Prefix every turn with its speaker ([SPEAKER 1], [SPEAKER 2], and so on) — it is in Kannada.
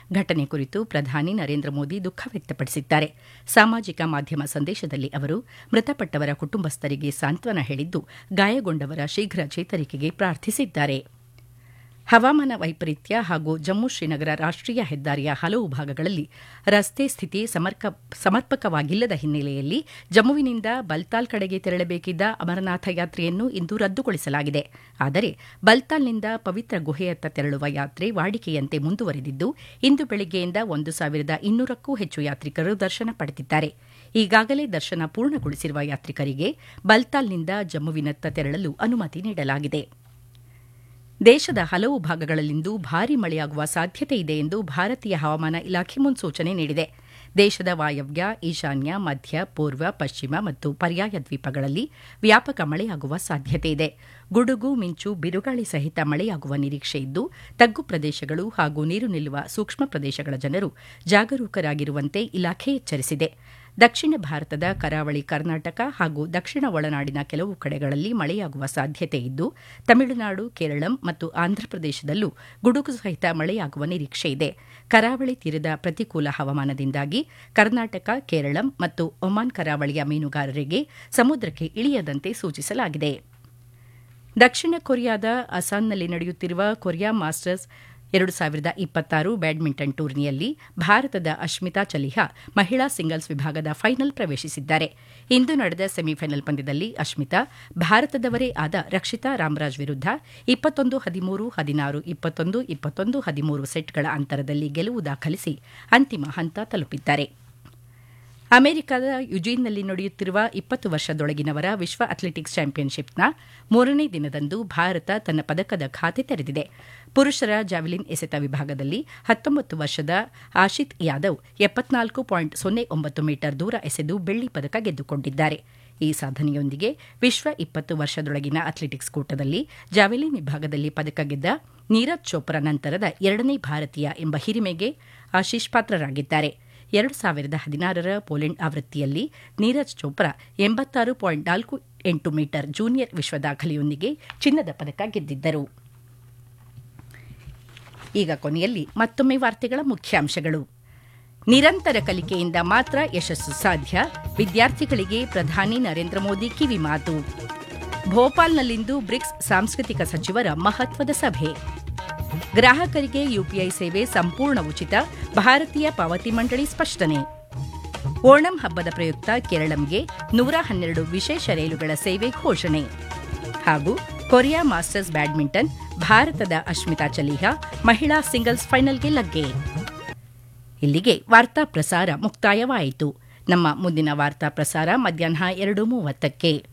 [SPEAKER 1] ಘಟನೆ ಕುರಿತು ಪ್ರಧಾನಿ ನರೇಂದ್ರ ಮೋದಿ ದುಃಖ ವ್ಯಕ್ತಪಡಿಸಿದ್ದಾರೆ ಸಾಮಾಜಿಕ ಮಾಧ್ಯಮ ಸಂದೇಶದಲ್ಲಿ ಅವರು ಮೃತಪಟ್ಟವರ ಕುಟುಂಬಸ್ಥರಿಗೆ ಸಾಂತ್ವನ ಹೇಳಿದ್ದು ಗಾಯಗೊಂಡವರ ಶೀಘ್ರ ಚೇತರಿಕೆಗೆ ಪ್ರಾರ್ಥಿಸಿದ್ದಾರೆ ಹವಾಮಾನ ವೈಪರೀತ್ಯ ಹಾಗೂ ಜಮ್ಮು ಶ್ರೀನಗರ ರಾಷ್ಟೀಯ ಹೆದ್ದಾರಿಯ ಹಲವು ಭಾಗಗಳಲ್ಲಿ ರಸ್ತೆ ಸ್ಥಿತಿ ಸಮರ್ಪಕವಾಗಿಲ್ಲದ ಹಿನ್ನೆಲೆಯಲ್ಲಿ ಜಮ್ಮುವಿನಿಂದ ಬಲ್ತಾಲ್ ಕಡೆಗೆ ತೆರಳಬೇಕಿದ್ದ ಅಮರನಾಥ ಯಾತ್ರೆಯನ್ನು ಇಂದು ರದ್ದುಗೊಳಿಸಲಾಗಿದೆ ಆದರೆ ಬಲ್ತಾಲ್ನಿಂದ ಪವಿತ್ರ ಗುಹೆಯತ್ತ ತೆರಳುವ ಯಾತ್ರೆ ವಾಡಿಕೆಯಂತೆ ಮುಂದುವರೆದಿದ್ದು ಇಂದು ಬೆಳಗ್ಗೆಯಿಂದ ಒಂದು ಸಾವಿರದ ಇನ್ನೂರಕ್ಕೂ ಹೆಚ್ಚು ಯಾತ್ರಿಕರು ದರ್ಶನ ಪಡೆದಿದ್ದಾರೆ ಈಗಾಗಲೇ ದರ್ಶನ ಪೂರ್ಣಗೊಳಿಸಿರುವ ಯಾತ್ರಿಕರಿಗೆ ಬಲ್ತಾಲ್ನಿಂದ ಜಮ್ಮುವಿನತ್ತ ತೆರಳಲು ಅನುಮತಿ ನೀಡಲಾಗಿದೆ ದೇಶದ ಹಲವು ಭಾಗಗಳಲ್ಲಿಂದು ಭಾರೀ ಮಳೆಯಾಗುವ ಸಾಧ್ಯತೆ ಇದೆ ಎಂದು ಭಾರತೀಯ ಹವಾಮಾನ ಇಲಾಖೆ ಮುನ್ಸೂಚನೆ ನೀಡಿದೆ ದೇಶದ ವಾಯವ್ಯ ಈಶಾನ್ಯ ಮಧ್ಯ ಪೂರ್ವ ಪಶ್ಚಿಮ ಮತ್ತು ಪರ್ಯಾಯ ದ್ವೀಪಗಳಲ್ಲಿ ವ್ಯಾಪಕ ಮಳೆಯಾಗುವ ಸಾಧ್ಯತೆ ಇದೆ ಗುಡುಗು ಮಿಂಚು ಬಿರುಗಾಳಿ ಸಹಿತ ಮಳೆಯಾಗುವ ನಿರೀಕ್ಷೆ ಇದ್ದು ತಗ್ಗು ಪ್ರದೇಶಗಳು ಹಾಗೂ ನೀರು ನಿಲ್ಲುವ ಸೂಕ್ಷ್ಮ ಪ್ರದೇಶಗಳ ಜನರು ಜಾಗರೂಕರಾಗಿರುವಂತೆ ಇಲಾಖೆ ಎಚ್ಚರಿಸಿದೆ ದಕ್ಷಿಣ ಭಾರತದ ಕರಾವಳಿ ಕರ್ನಾಟಕ ಹಾಗೂ ದಕ್ಷಿಣ ಒಳನಾಡಿನ ಕೆಲವು ಕಡೆಗಳಲ್ಲಿ ಮಳೆಯಾಗುವ ಸಾಧ್ಯತೆ ಇದ್ದು ತಮಿಳುನಾಡು ಕೇರಳಂ ಮತ್ತು ಆಂಧ್ರಪ್ರದೇಶದಲ್ಲೂ ಗುಡುಗು ಸಹಿತ ಮಳೆಯಾಗುವ ನಿರೀಕ್ಷೆ ಇದೆ ಕರಾವಳಿ ತೀರದ ಪ್ರತಿಕೂಲ ಹವಾಮಾನದಿಂದಾಗಿ ಕರ್ನಾಟಕ ಕೇರಳಂ ಮತ್ತು ಒಮಾನ್ ಕರಾವಳಿಯ ಮೀನುಗಾರರಿಗೆ ಸಮುದ್ರಕ್ಕೆ ಇಳಿಯದಂತೆ ಸೂಚಿಸಲಾಗಿದೆ ದಕ್ಷಿಣ ಕೊರಿಯಾದ ಅಸಾನ್ನಲ್ಲಿ ನಡೆಯುತ್ತಿರುವ ಕೊರಿಯಾ ಮಾಸ್ಟರ್ಸ್ ಎರಡು ಸಾವಿರದ ಇಪ್ಪತ್ತಾರು ಬ್ಯಾಡ್ಮಿಂಟನ್ ಟೂರ್ನಿಯಲ್ಲಿ ಭಾರತದ ಅಶ್ಮಿತಾ ಚಲಿಹಾ ಮಹಿಳಾ ಸಿಂಗಲ್ಸ್ ವಿಭಾಗದ ಫೈನಲ್ ಪ್ರವೇಶಿಸಿದ್ದಾರೆ ಇಂದು ನಡೆದ ಸೆಮಿಫೈನಲ್ ಪಂದ್ಯದಲ್ಲಿ ಅಶ್ಮಿತಾ ಭಾರತದವರೇ ಆದ ರಕ್ಷಿತಾ ರಾಮರಾಜ್ ವಿರುದ್ಧ ಇಪ್ಪತ್ತೊಂದು ಹದಿಮೂರು ಹದಿನಾರು ಇಪ್ಪತ್ತೊಂದು ಇಪ್ಪತ್ತೊಂದು ಹದಿಮೂರು ಸೆಟ್ಗಳ ಅಂತರದಲ್ಲಿ ಗೆಲುವು ದಾಖಲಿಸಿ ಅಂತಿಮ ಹಂತ ತಲುಪಿದ್ದಾರೆ ಅಮೆರಿಕದ ಯುಜೀನ್ನಲ್ಲಿ ನಡೆಯುತ್ತಿರುವ ಇಪ್ಪತ್ತು ವರ್ಷದೊಳಗಿನವರ ವಿಶ್ವ ಅಥ್ಲೆಟಿಕ್ಸ್ ಚಾಂಪಿಯನ್ಶಿಪ್ನ ಮೂರನೇ ದಿನದಂದು ಭಾರತ ತನ್ನ ಪದಕದ ಖಾತೆ ತೆರೆದಿದೆ ಪುರುಷರ ಜಾವೆಲಿನ್ ಎಸೆತ ವಿಭಾಗದಲ್ಲಿ ಹತ್ತೊಂಬತ್ತು ವರ್ಷದ ಆಶಿತ್ ಯಾದವ್ ಎಪ್ಪತ್ನಾಲ್ಕು ಪಾಯಿಂಟ್ ಸೊನ್ನೆ ಒಂಬತ್ತು ಮೀಟರ್ ದೂರ ಎಸೆದು ಬೆಳ್ಳಿ ಪದಕ ಗೆದ್ದುಕೊಂಡಿದ್ದಾರೆ ಈ ಸಾಧನೆಯೊಂದಿಗೆ ವಿಶ್ವ ಇಪ್ಪತ್ತು ವರ್ಷದೊಳಗಿನ ಅಥ್ಲೆಟಿಕ್ಸ್ ಕೂಟದಲ್ಲಿ ಜಾವೆಲಿನ್ ವಿಭಾಗದಲ್ಲಿ ಪದಕ ಗೆದ್ದ ನೀರಜ್ ಚೋಪ್ರಾ ನಂತರದ ಎರಡನೇ ಭಾರತೀಯ ಎಂಬ ಹಿರಿಮೆಗೆ ಆಶೀಶ್ ಪಾತ್ರರಾಗಿದ್ದಾರೆ ಎರಡು ಸಾವಿರದ ಹದಿನಾರರ ಪೋಲೆಂಡ್ ಆವೃತ್ತಿಯಲ್ಲಿ ನೀರಜ್ ಚೋಪ್ರಾ ಎಂಬತ್ತಾರು ಪಾಯಿಂಟ್ ನಾಲ್ಕು ಎಂಟು ಮೀಟರ್ ಜೂನಿಯರ್ ವಿಶ್ವ ದಾಖಲೆಯೊಂದಿಗೆ ಚಿನ್ನದ ಪದಕ ಗೆದ್ದಿದ್ದರು ಈಗ ಕೊನೆಯಲ್ಲಿ ಮತ್ತೊಮ್ಮೆ ವಾರ್ತೆಗಳ ಮುಖ್ಯಾಂಶಗಳು ನಿರಂತರ ಕಲಿಕೆಯಿಂದ ಮಾತ್ರ ಯಶಸ್ಸು ಸಾಧ್ಯ ವಿದ್ಯಾರ್ಥಿಗಳಿಗೆ ಪ್ರಧಾನಿ ನರೇಂದ್ರ ಮೋದಿ ಕಿವಿ ಮಾತು ಭೋಪಾಲ್ನಲ್ಲಿಂದು ಬ್ರಿಕ್ಸ್ ಸಾಂಸ್ಕೃತಿಕ ಸಚಿವರ ಮಹತ್ವದ ಸಭೆ ಗ್ರಾಹಕರಿಗೆ ಯುಪಿಐ ಸೇವೆ ಸಂಪೂರ್ಣ ಉಚಿತ ಭಾರತೀಯ ಪಾವತಿ ಮಂಡಳಿ ಸ್ಪಷ್ಟನೆ ಓಣಂ ಹಬ್ಬದ ಪ್ರಯುಕ್ತ ಕೇರಳಂಗೆ ನೂರ ಹನ್ನೆರಡು ವಿಶೇಷ ರೈಲುಗಳ ಸೇವೆ ಘೋಷಣೆ ಹಾಗೂ ಕೊರಿಯಾ ಮಾಸ್ಟರ್ಸ್ ಬ್ಯಾಡ್ಮಿಂಟನ್ ಭಾರತದ ಅಶ್ಮಿತಾ ಚಲಿಹಾ ಮಹಿಳಾ ಸಿಂಗಲ್ಸ್ ಫೈನಲ್ಗೆ ಲಗ್ಗೆ ಇಲ್ಲಿಗೆ ವಾರ್ತಾ ಪ್ರಸಾರ ಮುಕ್ತಾಯವಾಯಿತು ನಮ್ಮ ಮುಂದಿನ ವಾರ್ತಾ ಪ್ರಸಾರ ಮಧ್ಯಾಹ್ನ ಎರಡು ಮೂವತ್ತಕ್ಕೆ